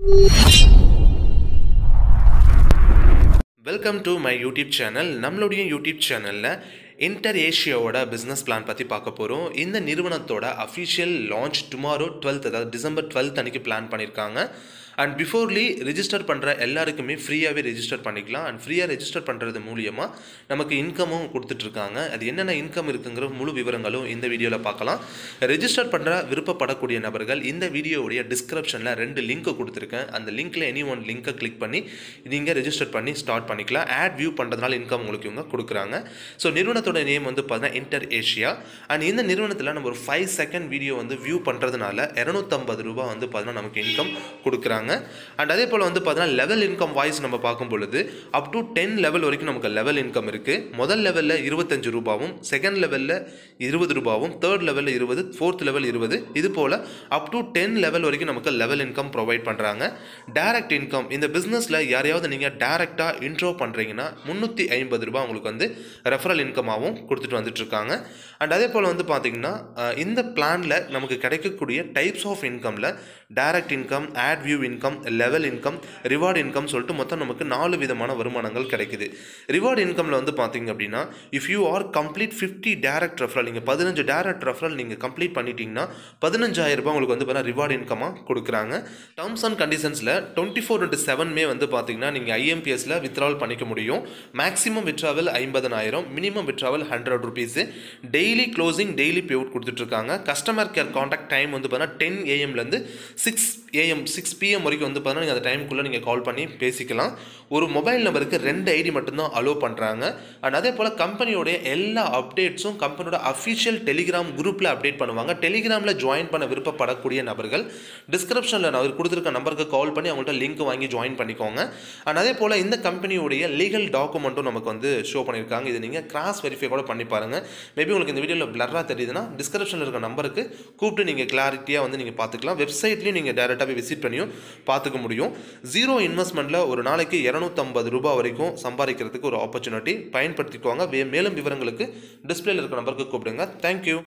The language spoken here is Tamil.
welcome to my YouTube channel நம்மளுடைய யூடியூப் சேனலில் இன்டர் ஏஷியாவோட பிஸ்னஸ் பிளான் பற்றி பார்க்க போகிறோம் இந்த நிறுவனத்தோட அஃபிஷியல் லான்ச் டுமாரோ டுவெல்த் அதாவது டிசம்பர் டுவெல்த் அன்னைக்கு பிளான் பண்ணியிருக்காங்க அண்ட் பிஃபோர்லி ரெஜிஸ்டர் பண்ணுற எல்லாருக்குமே ஃப்ரீயாகவே ரெஜிஸ்டர் பண்ணிக்கலாம் அண்ட் ஃப்ரீயாக ரெஜிஸ்டர் பண்ணுறது மூலியமாக நமக்கு இன்கமும் கொடுத்துட்ருக்காங்க அது என்னென்ன இன்கம் இருக்குங்கிற முழு விவரங்களும் இந்த வீடியோவில் பார்க்கலாம் ரெஜிஸ்டர் பண்ணுற விருப்பப்படக்கூடிய நபர்கள் இந்த வீடியோவுடைய டிஸ்கிரிப்ஷனில் ரெண்டு லிங்க் கொடுத்துருக்கேன் அந்த லிங்க்கில் எனி ஒன் லிங்க்கை கிளிக் பண்ணி நீங்கள் ரெஜிஸ்டர் பண்ணி ஸ்டார்ட் பண்ணிக்கலாம் ஆட் வியூ பண்ணுறதுனால இன்கம் உங்களுக்கு இவங்க கொடுக்குறாங்க ஸோ நிறுவனத்தோட நேம் வந்து பார்த்தீங்கன்னா இன்டர் ஏஷியா அண்ட் இந்த நிறுவனத்தில் நம்ம ஒரு ஃபைவ் செகண்ட் வீடியோ வந்து வியூ பண்ணுறதுனால இரநூத்தம்பது ரூபா வந்து பார்த்தீங்கன்னா நமக்கு இன்கம் கொடுக்குறாங்க அண்ட் அதே போல் வந்து பார்த்தீங்கன்னா லெவல் இன்கம் வாய்ஸ் நம்ம பார்க்கும் பொழுது அப் டு டென் லெவல் வரைக்கும் நமக்கு லெவல் இன்கம் இருக்குது முதல் லெவலில் இருபத்தஞ்சு ரூபாவும் செகண்ட் லெவலில் இருபது ரூபாவும் தேர்ட் லெவலில் இருபது ஃபோர்த் லெவல் இருபது இது போல் அப் டு டென் லெவல் வரைக்கும் நமக்கு லெவல் இன்கம் ப்ரொவைட் பண்ணுறாங்க டைரக்ட் இன்கம் இந்த பிஸ்னஸில் யாரையாவது நீங்கள் டேரெக்டாக இன்ட்ரோ பண்ணுறீங்கன்னா முந்நூற்றி ஐம்பது ரூபாய் உங்களுக்கு வந்து ரெஃபரல் இன்கமாகவும் கொடுத்துட்டு வந்துட்டு இருக்காங்க அண்ட் அதே போல் வந்து பார்த்தீங்கன்னா அஹ், இந்த பிளானில் நமக்கு கிடைக்கக்கூடிய டைப்ஸ் ஆஃப் இன்கமில் direct income ad view income level income reward income சொல்லிட்டு மொத்தம் நமக்கு நாலு விதமான வருமானங்கள் கிடைக்குது ரிவார்டு இன்கமில் வந்து பார்த்தீங்க அப்படின்னா if you are complete fifty direct referral நீங்கள் பதினஞ்சு டேரக்ட் ரெஃபரல் நீங்கள் கம்ப்ளீட் பண்ணிட்டீங்கன்னா பதினஞ்சாயிரம் ரூபாய் உங்களுக்கு வந்து பார்த்தீங்கன்னா ரிவார்டு இன்கமாக கொடுக்குறாங்க டர்ம்ஸ் அண்ட் கண்டிஷன்ஸில் டுவெண்ட்டி ஃபோர் இன்ட்டு செவன் மே வந்து பார்த்தீங்கன்னா நீங்கள் ஐஎம்பிஎஸ்ல வித்ட்ராவல் பண்ணிக்க முடியும் மேக்ஸிமம் விட்ராவல் ஐம்பதனாயிரம் minimum withdrawal hundred rupees daily closing daily pay out கொடுத்துட்ருக்காங்க கஸ்டமர் கேர் காண்டாக்ட் டைம் வந்து பார்த்தீங்கன்னா டென் ஏஎம்லேருந்து சிக்ஸ் ஏஎம் சிக்ஸ் பிஎம் வரைக்கும் வந்து பார்த்தீங்கன்னா நீங்கள் அந்த டைமுக்குள்ளே நீங்கள் கால் பண்ணி பேசிக்கலாம் ஒரு மொபைல் நம்பருக்கு ரெண்டு ஐடி மட்டும்தான் அலோவ் பண்ணுறாங்க அண்ட் அதே போல் கம்பெனியோடைய எல்லா அப்டேட்ஸும் கம்பெனியோட அஃபிஷியல் டெலிகிராம் குரூப்பில் அப்டேட் பண்ணுவாங்க டெலிகிராமில் ஜாயின் பண்ண விருப்பப்படக்கூடிய நபர்கள் டிஸ்கிரிப்ஷனில் நான் அவர் கொடுத்துருக்க நம்பருக்கு கால் பண்ணி அவங்கள்ட்ட லிங்க் வாங்கி ஜாயின் பண்ணிக்கோங்க அண்ட் அதே போல் இந்த கம்பெனியோடைய லீகல் டாக்குமெண்ட்டும் நமக்கு வந்து ஷோ பண்ணியிருக்காங்க இது நீங்கள் கிராஸ் வெரிஃபை கூட பண்ணி பாருங்கள் மேபி உங்களுக்கு இந்த வீடியோவில் பிளராக தெரியுதுன்னா டிஸ்கிரிப்ஷனில் இருக்க நம்பருக்கு கூப்பிட்டு நீங்கள் கிளாரிட்டியாக வந்து நீங்கள் பார்த்துக்கலாம் வெப்சைட்லேயும் நீங்கள் டேரெக்டாகவே விசிட் பண்ணியும் பார்த்துக்க முடியும் ஜீரோ இன்வெஸ்ட்மெண்ட்டில் ஒரு நாளைக்கு இரநூத்தம்பது ரூபாய் வரைக்கும் சம்பாதிக்கிறதுக்கு ஒரு ஆப்பர்ச்சுனிட்டி பயன்படுத்திக்கோங்க வே- மேலும் விவரங்களுக்கு டிஸ்பிளேல இருக்க நம்பருக்கு கூப்பிடுங்க தேங்க்யூ